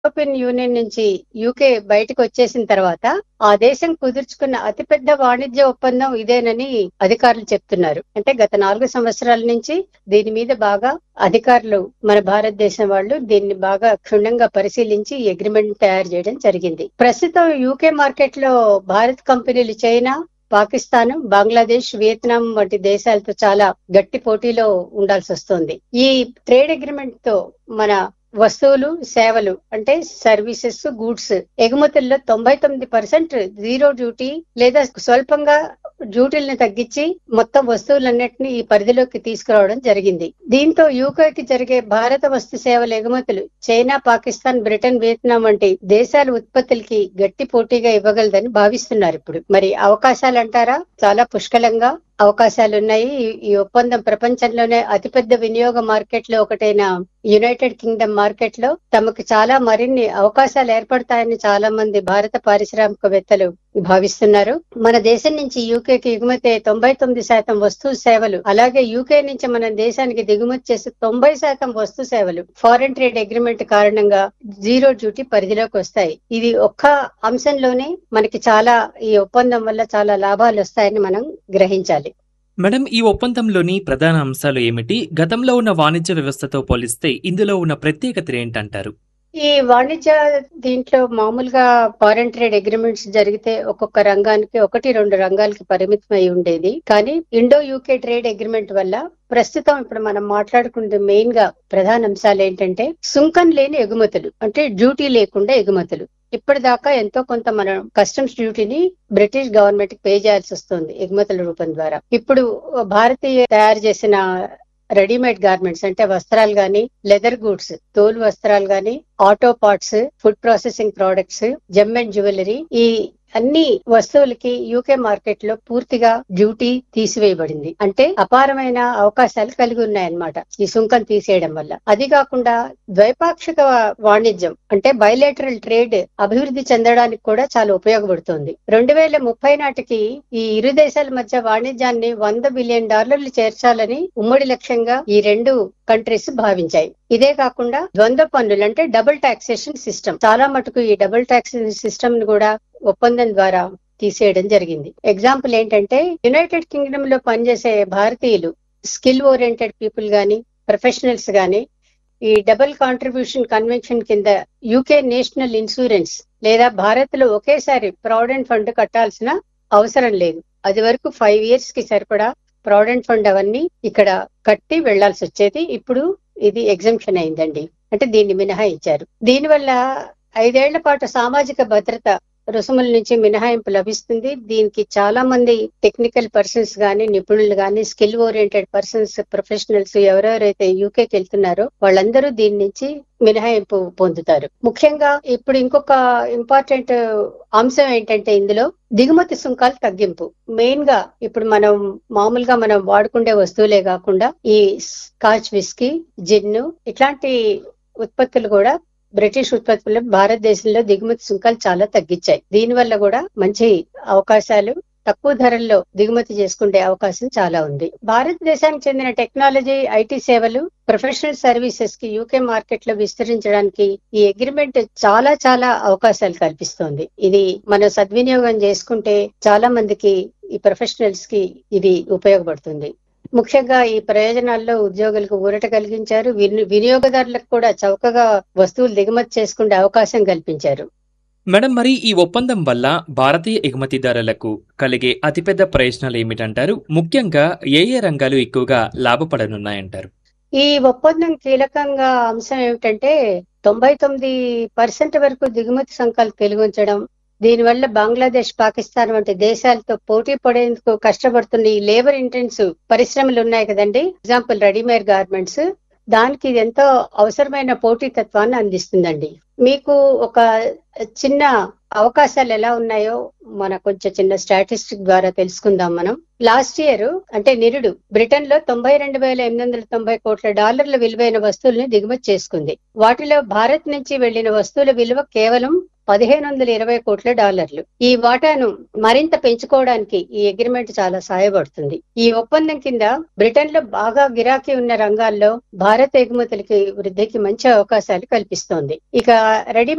European union నుంచి UK బయటకు వచ్చేసిన తర్వాత ఆ దేశం కుదుర్చుకున్న అతిపెద్ద వాణిజ్య ఒప్పందం ఇదేనని అధికారులు చెప్తున్నారు అంటే గత నాలుగు సంవత్సరాల నుంచి దీని మీద బాగా అధికారులు మన భారతదేశం వాళ్ళు దీన్ని బాగా క్షుణ్ణంగా పరిశీలించి ఈ అగ్రిమెంట్ తయారు చేయడం జరిగింది ప్రస్తుతం యూకే మార్కెట్ లో భారత్ కంపెనీలు చైనా పాకిస్తాన్ బంగ్లాదేశ్ వియత్నాం వంటి దేశాలతో చాలా గట్టి పోటీలో ఉండాల్సి వస్తుంది ఈ ట్రేడ్ అగ్రిమెంట్ తో మన వస్తువులు సేవలు అంటే సర్వీసెస్ గూడ్స్ ఎగుమతుల్లో తొంభై తొమ్మిది పర్సెంట్ జీరో డ్యూటీ లేదా స్వల్పంగా డ్యూటీలను తగ్గించి మొత్తం వస్తువులన్నింటినీ ఈ పరిధిలోకి తీసుకురావడం జరిగింది దీంతో యూకేకి జరిగే భారత వస్తు సేవల ఎగుమతులు చైనా పాకిస్తాన్ బ్రిటన్ వియత్నాం వంటి దేశాల ఉత్పత్తులకి గట్టి పోటీగా ఇవ్వగలదని భావిస్తున్నారు ఇప్పుడు మరి అవకాశాలు అంటారా చాలా పుష్కలంగా అవకాశాలు ఉన్నాయి ఈ- ఈ ఒప్పందం ప్రపంచంలోనే అతిపెద్ద వినియోగ మార్కెట్ లో ఒకటైన యునైటెడ్ కింగ్డమ్ మార్కెట్ లో తమకు చాలా మరిన్ని అవకాశాలు ఏర్పడతాయని చాలా మంది భారత పారిశ్రామికవేత్తలు భావిస్తున్నారు మన దేశం నుంచి యూకేకి ఎగుమతి అయ్యే తొంభై తొమ్మిది శాతం వస్తు సేవలు అలాగే యూకే నుంచి మన దేశానికి దిగుమతి చేసే తొంభై శాతం వస్తు సేవలు ఫారెన్ ట్రేడ్ అగ్రిమెంట్ కారణంగా జీరో డ్యూటీ పరిధిలోకి వస్తాయి ఇది ఒక్క అంశంలోనే మనకి చాలా ఈ ఒప్పందం వల్ల చాలా లాభాలు వస్తాయని మనం గ్రహించాలి మేడం ఈ ఒప్పందంలోని ప్రధాన అంశాలు ఏమిటి గతంలో ఉన్న వాణిజ్య వ్యవస్థతో పోలిస్తే ఇందులో ఉన్న ప్రత్యేకత ఏంటంటారు ఈ వాణిజ్య దీంట్లో మామూలుగా ఫారెన్ ట్రేడ్ అగ్రిమెంట్స్ జరిగితే ఒక్కొక్క రంగానికి ఒకటి రెండు రంగాలకి పరిమితం అయి ఉండేది కానీ ఇండో యూకే ట్రేడ్ అగ్రిమెంట్ వల్ల ప్రస్తుతం ఇప్పుడు మనం మాట్లాడుకునే మెయిన్ గా ప్రధాన అంశాలు ఏంటంటే సుంకం లేని ఎగుమతులు అంటే డ్యూటీ లేకుండా ఎగుమతులు ఇప్పటిదాకా ఎంతో కొంత మనం కస్టమ్స్ డ్యూటీని బ్రిటిష్ గవర్నమెంట్ కి పే చేయాల్సి వస్తుంది ఎగుమతుల రూపం ద్వారా ఇప్పుడు భారతీయ తయారు చేసిన రెడీమేడ్ గార్మెంట్స్ అంటే వస్త్రాలు గాని లెదర్ గూడ్స్ తోలు వస్త్రాలు గాని auto parts food processing products gem and jewellery ఈ అన్ని వస్తువులకి యూకే మార్కెట్ లో పూర్తిగా డ్యూటీ తీసివేయబడింది అంటే అపారమైన అవకాశాలు కలిగి ఉన్నాయన్నమాట ఈ సుంకం తీసేయడం వల్ల అది కాకుండా ద్వైపాక్షిక వాణిజ్యం అంటే బయలేటరల్ ట్రేడ్ అభివృద్ధి చెందడానికి కూడా చాలా ఉపయోగపడుతుంది రెండు వేల ముప్పై నాటికి ఈ ఇరు దేశాల మధ్య వాణిజ్యాన్ని వంద బిలియన్ డాలర్లు చేర్చాలని ఉమ్మడి లక్ష్యంగా ఈ రెండు కంట్రీస్ భావించాయి ఇదే కాకుండా ద్వంద్వ పన్నులు అంటే డబుల్ టాక్సేషన్ సిస్టమ్ చాలా మటుకు ఈ డబుల్ టాక్సేషన్ సిస్టమ్ ను కూడా ఒప్పందం ద్వారా తీసేయడం జరిగింది ఎగ్జాంపుల్ ఏంటంటే యునైటెడ్ కింగ్డమ్ లో పనిచేసే భారతీయులు స్కిల్ ఓరియంటెడ్ పీపుల్ గాని ప్రొఫెషనల్స్ గాని ఈ డబుల్ కాంట్రిబ్యూషన్ కన్వెన్షన్ కింద యూకే నేషనల్ ఇన్సూరెన్స్ లేదా భారత్ లో ఒకేసారి ప్రావిడెంట్ ఫండ్ కట్టాల్సిన అవసరం లేదు అది వరకు ఫైవ్ ఇయర్స్ కి సరిపడా ప్రావిడెంట్ ఫండ్ అవన్నీ ఇక్కడ కట్టి వెళ్లాల్సి వచ్చేది ఇప్పుడు ఇది ఎగ్జంప్షన్ అయిందండి అంటే దీన్ని మినహాయించారు దీనివల్ల ఐదేళ్ల పాటు సామాజిక భద్రత రుసుముల నుంచి మినహాయింపు లభిస్తుంది దీనికి చాలా మంది టెక్నికల్ పర్సన్స్ గాని నిపుణులు గాని స్కిల్ ఓరియంటెడ్ పర్సన్స్ ప్రొఫెషనల్స్ ఎవరెవరైతే యూకేకి వెళ్తున్నారో వాళ్ళందరూ దీని నుంచి మినహాయింపు పొందుతారు ముఖ్యంగా ఇప్పుడు ఇంకొక ఇంపార్టెంట్ అంశం ఏంటంటే ఇందులో దిగుమతి సుంకాలు తగ్గింపు మెయిన్ గా ఇప్పుడు మనం మామూలుగా మనం వాడుకుండే వస్తువులే కాకుండా ఈ స్కాచ్ విస్కీ జిన్ను ఇట్లాంటి ఉత్పత్తులు కూడా బ్రిటిష్ ఉత్పత్తులు భారతదేశంలో దిగుమతి సుంకాలు చాలా తగ్గించాయి దీనివల్ల కూడా మంచి అవకాశాలు తక్కువ ధరల్లో దిగుమతి చేసుకునే అవకాశం చాలా ఉంది భారతదేశానికి చెందిన టెక్నాలజీ ఐటీ సేవలు ప్రొఫెషనల్ సర్వీసెస్ కి యూకే మార్కెట్ లో విస్తరించడానికి ఈ అగ్రిమెంట్ చాలా చాలా అవకాశాలు కల్పిస్తోంది ఇది మనం సద్వినియోగం చేసుకుంటే చాలా మందికి ఈ ప్రొఫెషనల్స్ కి ఇది ఉపయోగపడుతుంది ముఖ్యంగా ఈ ప్రయోజనాల్లో ఉద్యోగులకు ఊరట కలిగించారు విని- వినియోగదారులకు కూడా చౌకగా వస్తువులు దిగుమతి చేసుకునే అవకాశం కల్పించారు మేడం మరి ఈ ఒప్పందం వల్ల భారతీయ ఎగుమతిదారులకు కలిగే అతిపెద్ద ప్రయోజనాలు ఏమిటంటారు ముఖ్యంగా ఏ ఏ రంగాలు ఎక్కువగా లాభపడనున్నాయంటారు ఈ ఒప్పందం కీలకంగా అంశం ఏమిటంటే తొంభై తొమ్మిది పర్సెంట్ వరకు దిగుమతి సంఖ్యలు పెరిగించడం దీనివల్ల బంగ్లాదేశ్ పాకిస్తాన్ వంటి దేశాలతో పోటీ పడేందుకు కష్టపడుతున్న ఈ లేబర్ ఇంటెన్సివ్ పరిశ్రమలు ఉన్నాయి కదండి ఎగ్జాంపుల్ రెడీమేడ్ గార్మెంట్స్ దానికి ఇది ఎంతో అవసరమైన పోటీతత్వాన్ని అందిస్తుందండి మీకు ఒక చిన్న అవకాశాలు ఎలా ఉన్నాయో మన కొంచెం చిన్న స్టాటిస్టిక్ ద్వారా తెలుసుకుందాం మనం లాస్ట్ ఇయర్ అంటే నిరుడు బ్రిటన్ లో తొంభై రెండు వేల ఎనిమిది వందల తొంభై కోట్ల డాలర్ల విలువైన వస్తువుల్ని దిగుమతి చేసుకుంది వాటిలో భారత్ నుంచి వెళ్లిన వస్తువుల విలువ కేవలం పదిహేను వందల ఇరవై కోట్ల డాలర్లు ఈ వాటాను మరింత పెంచుకోవడానికి ఈ అగ్రిమెంట్ చాలా సహాయపడుతుంది ఈ ఒప్పందం కింద బ్రిటన్ లో బాగా గిరాకీ ఉన్న రంగాల్లో భారత ఎగుమతులకి వృద్ధికి మంచి అవకాశాలు కల్పిస్తోంది ఇక రెడీ